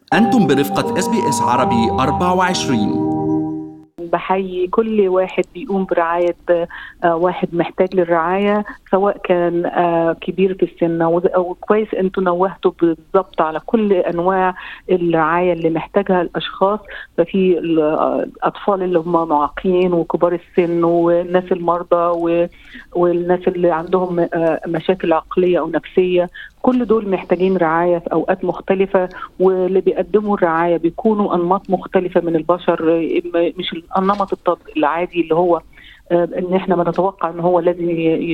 أنتم برفقة اس بي اس عربي 24 بحيي كل واحد بيقوم برعاية آه، واحد محتاج للرعاية سواء كان آه، كبير في السن أو كويس أنتم نوهتوا بالضبط على كل أنواع الرعاية اللي محتاجها الأشخاص ففي الأطفال اللي هم معاقين وكبار السن والناس المرضى والناس اللي عندهم آه، مشاكل عقلية أو نفسية كل دول محتاجين رعاية في أوقات مختلفة واللي بيقدموا الرعاية بيكونوا أنماط مختلفة من البشر مش النمط العادي اللي هو آه، ان احنا بنتوقع ان هو لازم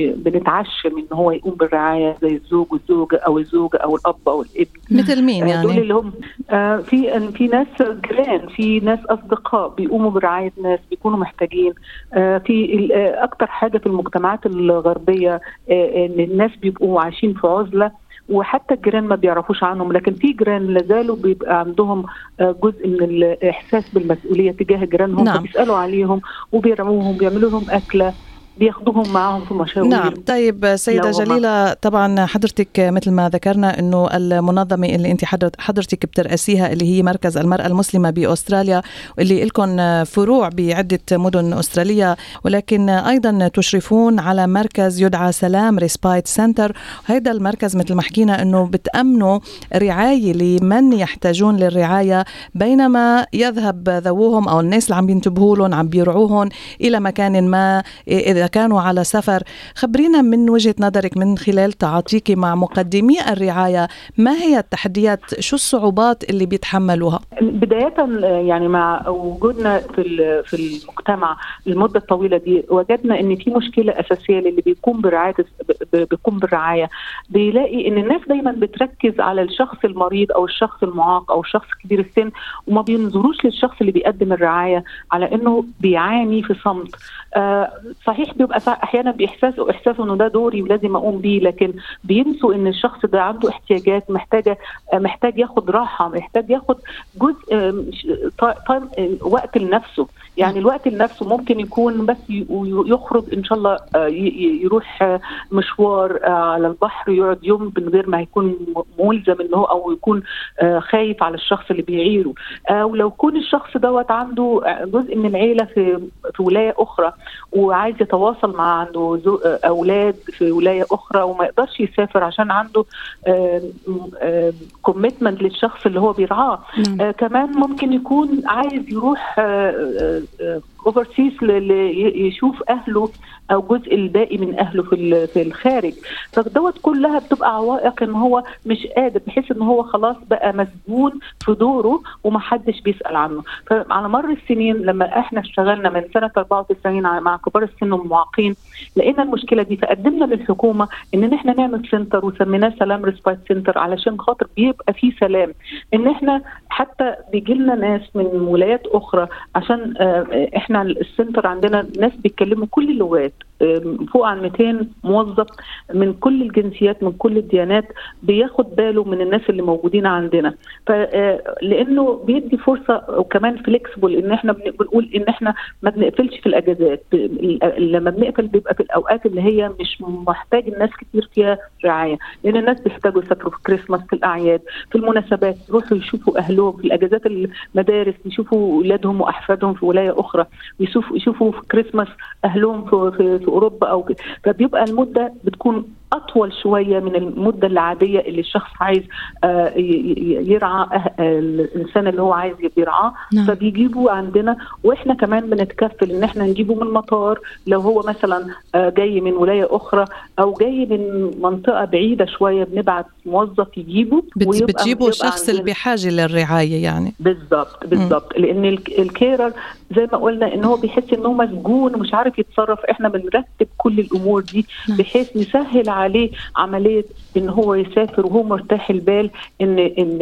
بنتعشم ان هو يقوم بالرعايه زي الزوج والزوجه او الزوجه او الاب او الابن مثل مين يعني؟ دول اللي هم آه، في في ناس جيران في ناس اصدقاء بيقوموا برعايه ناس بيكونوا محتاجين آه، في اكتر حاجه في المجتمعات الغربيه ان الناس بيبقوا عايشين في عزله وحتى الجيران ما بيعرفوش عنهم لكن في جيران لازالوا بيبقى عندهم آه، جزء من الاحساس بالمسؤوليه تجاه جيرانهم نعم. فبيسالوا عليهم وبيرعوهم بيعملوا لهم اكله بياخذوهم معهم في مشاوير نعم طيب سيدة جليلة طبعا حضرتك مثل ما ذكرنا أنه المنظمة اللي أنت حضرتك بترأسيها اللي هي مركز المرأة المسلمة بأستراليا واللي لكم فروع بعدة مدن أسترالية ولكن أيضا تشرفون على مركز يدعى سلام ريسبايت سنتر هذا المركز مثل ما حكينا أنه بتأمنوا رعاية لمن يحتاجون للرعاية بينما يذهب ذووهم أو الناس اللي عم ينتبهوا لهم عم بيرعوهم إلى مكان ما إذا كانوا على سفر خبرينا من وجهة نظرك من خلال تعاطيك مع مقدمي الرعاية ما هي التحديات شو الصعوبات اللي بيتحملوها بداية يعني مع وجودنا في في المجتمع المدة الطويلة دي وجدنا ان في مشكلة اساسية للي بيقوم برعاية بيقوم بالرعاية بيلاقي ان الناس دايما بتركز على الشخص المريض او الشخص المعاق او الشخص كبير السن وما بينظروش للشخص اللي بيقدم الرعاية على انه بيعاني في صمت آه صحيح بيبقى احيانا باحساسه احساسه انه ده دوري ولازم اقوم بيه لكن بينسوا ان الشخص ده عنده احتياجات محتاجه محتاج ياخد راحه محتاج ياخد جزء وقت لنفسه يعني الوقت لنفسه ممكن يكون بس يخرج ان شاء الله آه، يروح مشوار آه، على البحر يقعد يوم من غير ما يكون ملزم ان هو او يكون آه، خايف على الشخص اللي بيعيره او لو يكون الشخص دوت عنده جزء من العيله في في ولايه اخرى وعايز يتواصل مع عنده اولاد في ولايه اخرى وما يقدرش يسافر عشان عنده كوميتمنت للشخص اللي هو بيرعاه نعم. كمان ممكن يكون عايز يروح اوفرسيس يشوف اهله او جزء الباقي من اهله في في الخارج فدوت كلها بتبقى عوائق ان هو مش قادر بحيث ان هو خلاص بقى مسجون في دوره ومحدش بيسال عنه فعلى مر السنين لما احنا اشتغلنا من سنه 94 مع كبار السن والمعاقين لقينا المشكله دي فقدمنا للحكومه ان احنا نعمل سنتر وسميناه سلام ريسبايت سنتر علشان خاطر بيبقى في سلام ان احنا حتى بيجي لنا ناس من ولايات اخرى عشان آه، احنا السنتر عندنا ناس بيتكلموا كل اللغات فوق عن 200 موظف من كل الجنسيات من كل الديانات بياخد باله من الناس اللي موجودين عندنا فلانه آه، بيدي فرصه وكمان فليكسبل ان احنا بنقول ان احنا ما بنقفلش في الاجازات لما بنقفل بيبقى في الاوقات اللي هي مش محتاج الناس كتير فيها رعايه لان الناس بيحتاجوا يسافروا في كريسماس في الاعياد في المناسبات يروحوا يشوفوا اهلهم في الاجازات المدارس يشوفوا اولادهم واحفادهم في ولايه اخرى يشوفوا يشوفوا في كريسماس اهلهم في, في اوروبا او فبيبقى المده بتكون اطول شويه من المده العاديه اللي الشخص عايز آه، يرعى أه، الانسان اللي هو عايز يرعاه نعم. فبيجيبوا عندنا واحنا كمان بنتكفل ان احنا نجيبه من المطار لو هو مثلا آه، جاي من ولايه اخرى او جاي من منطقه بعيده شويه بنبعت موظف يجيبه بتجيبوا الشخص اللي بحاجه للرعايه يعني بالضبط بالضبط لان الكيرر زي ما قلنا ان هو بيحس ان هو مسجون ومش عارف يتصرف احنا بنرتب كل الامور دي نعم. بحيث نسهل عليه عمليه ان هو يسافر وهو مرتاح البال ان ان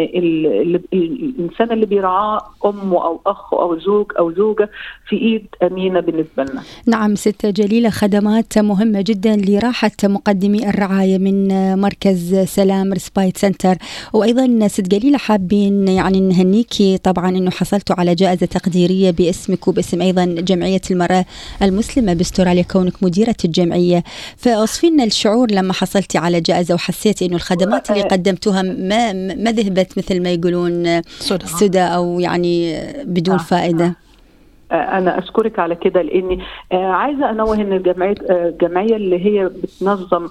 الانسان اللي بيرعاه امه او اخ او زوج او زوجه في ايد امينه بالنسبه لنا. نعم ست جليله خدمات مهمه جدا لراحه مقدمي الرعايه من مركز سلام ريسبايت سنتر وايضا ست جليله حابين يعني نهنيكي طبعا انه حصلتوا على جائزه تقديريه باسمك وباسم ايضا جمعيه المراه المسلمه باستراليا كونك مديره الجمعيه فاوصفي لنا الشعور لما حصلتي على جائزه وحسيتي حسيتي انه الخدمات اللي قدمتوها ما ما ذهبت مثل ما يقولون سدى او يعني بدون فائده انا اشكرك على كده لاني عايزه انوه ان الجمعيه الجمعيه اللي هي بتنظم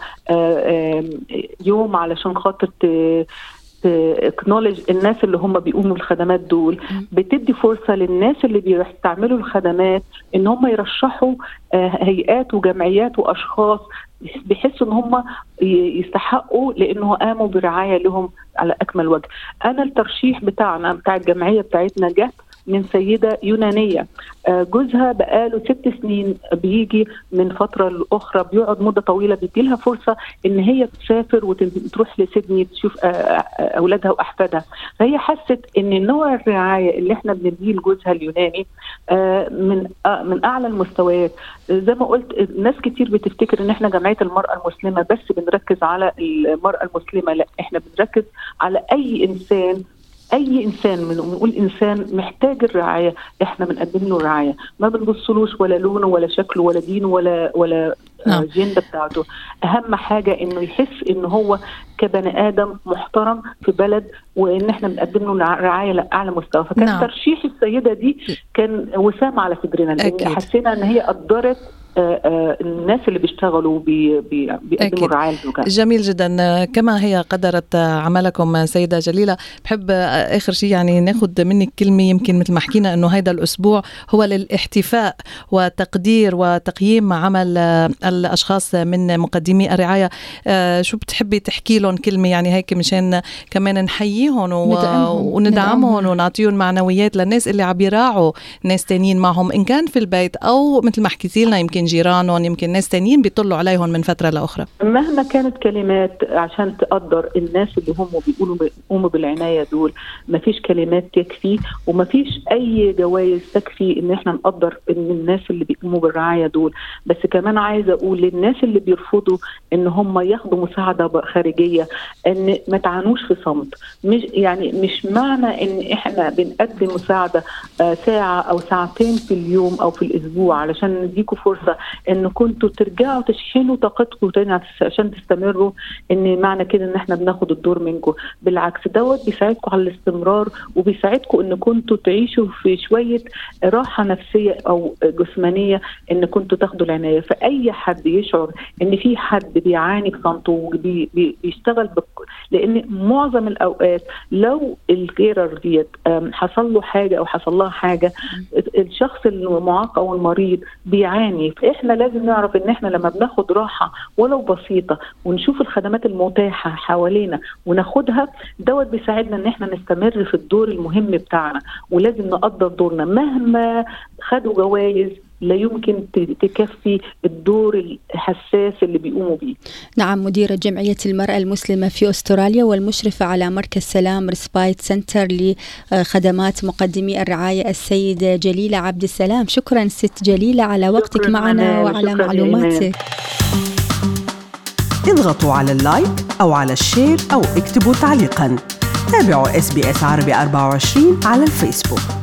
يوم علشان خاطر اكنولج الناس اللي هم بيقوموا بالخدمات دول بتدي فرصه للناس اللي بيستعملوا الخدمات ان هم يرشحوا هيئات وجمعيات واشخاص بيحسوا ان هم يستحقوا لانه قاموا برعايه لهم على اكمل وجه. انا الترشيح بتاعنا بتاع الجمعيه بتاعتنا جت من سيده يونانيه جوزها بقاله ست سنين بيجي من فتره لاخرى بيقعد مده طويله بيدي لها فرصه ان هي تسافر وتروح لسيدني تشوف اولادها واحفادها فهي حست ان نوع الرعايه اللي احنا بنديه لجوزها اليوناني من من اعلى المستويات زي ما قلت ناس كتير بتفتكر ان احنا جمعيه المراه المسلمه بس بنركز على المراه المسلمه لا احنا بنركز على اي انسان اي انسان بنقول انسان محتاج الرعايه احنا بنقدم له رعايه ما بنبصلوش ولا لونه ولا شكله ولا دينه ولا ولا نعم. الجنده بتاعته اهم حاجه انه يحس ان هو كبني ادم محترم في بلد وان احنا بنقدم له رعايه لاعلى مستوى فكان نعم. ترشيح السيده دي كان وسام على صدرنا لان حسينا ان هي قدرت آآ آآ الناس اللي بيشتغلوا بي بي بيقدموا رعايه للزوجات جميل جدا كما هي قدرت عملكم سيده جليله بحب اخر شيء يعني ناخذ منك كلمه يمكن مثل ما حكينا انه هذا الاسبوع هو للاحتفاء وتقدير وتقييم عمل الاشخاص من مقدمي الرعايه شو بتحبي تحكي لهم كلمه يعني هيك مشان كمان نحييهم وندعمهم ونعطيهم معنويات للناس اللي عم يراعوا ناس تانيين معهم ان كان في البيت او مثل ما حكيتي لنا يمكن يمكن جيرانهم يمكن ناس تانيين بيطلوا عليهم من فتره لاخرى مهما كانت كلمات عشان تقدر الناس اللي هم بيقولوا بيقوموا بالعنايه دول ما فيش كلمات تكفي وما فيش اي جوائز تكفي ان احنا نقدر ان الناس اللي بيقوموا بالرعايه دول بس كمان عايزه اقول للناس اللي بيرفضوا ان هم ياخدوا مساعده خارجيه ان ما تعانوش في صمت مش يعني مش معنى ان احنا بنقدم مساعده ساعه او ساعتين في اليوم او في الاسبوع علشان نديكم فرصه ان كنتوا ترجعوا تشحنوا طاقتكم تاني عشان تستمروا ان معنى كده ان احنا بناخد الدور منكم بالعكس دوت بيساعدكم على الاستمرار وبيساعدكم ان كنتوا تعيشوا في شويه راحه نفسيه او جسمانيه ان كنتوا تاخدوا العنايه فاي حد يشعر ان في حد بيعاني بصمته وبيشتغل بك... لان معظم الاوقات لو الغيرر ديت حصل له حاجه او حصل لها حاجه الشخص المعاق او المريض بيعاني فاحنا لازم نعرف ان احنا لما بناخد راحه ولو بسيطه ونشوف الخدمات المتاحه حوالينا وناخدها دوت بيساعدنا ان احنا نستمر في الدور المهم بتاعنا ولازم نقدر دورنا مهما خدوا جوائز لا يمكن تكفي الدور الحساس اللي بيقوموا بيه نعم مديرة جمعية المرأة المسلمة في أستراليا والمشرفة على مركز سلام ريسبايت سنتر لخدمات مقدمي الرعاية السيدة جليلة عبد السلام شكرا ست جليلة على وقتك معنا وعلى معلوماتك اضغطوا على اللايك أو على الشير أو اكتبوا تعليقا تابعوا اس بي اس عربي 24 على الفيسبوك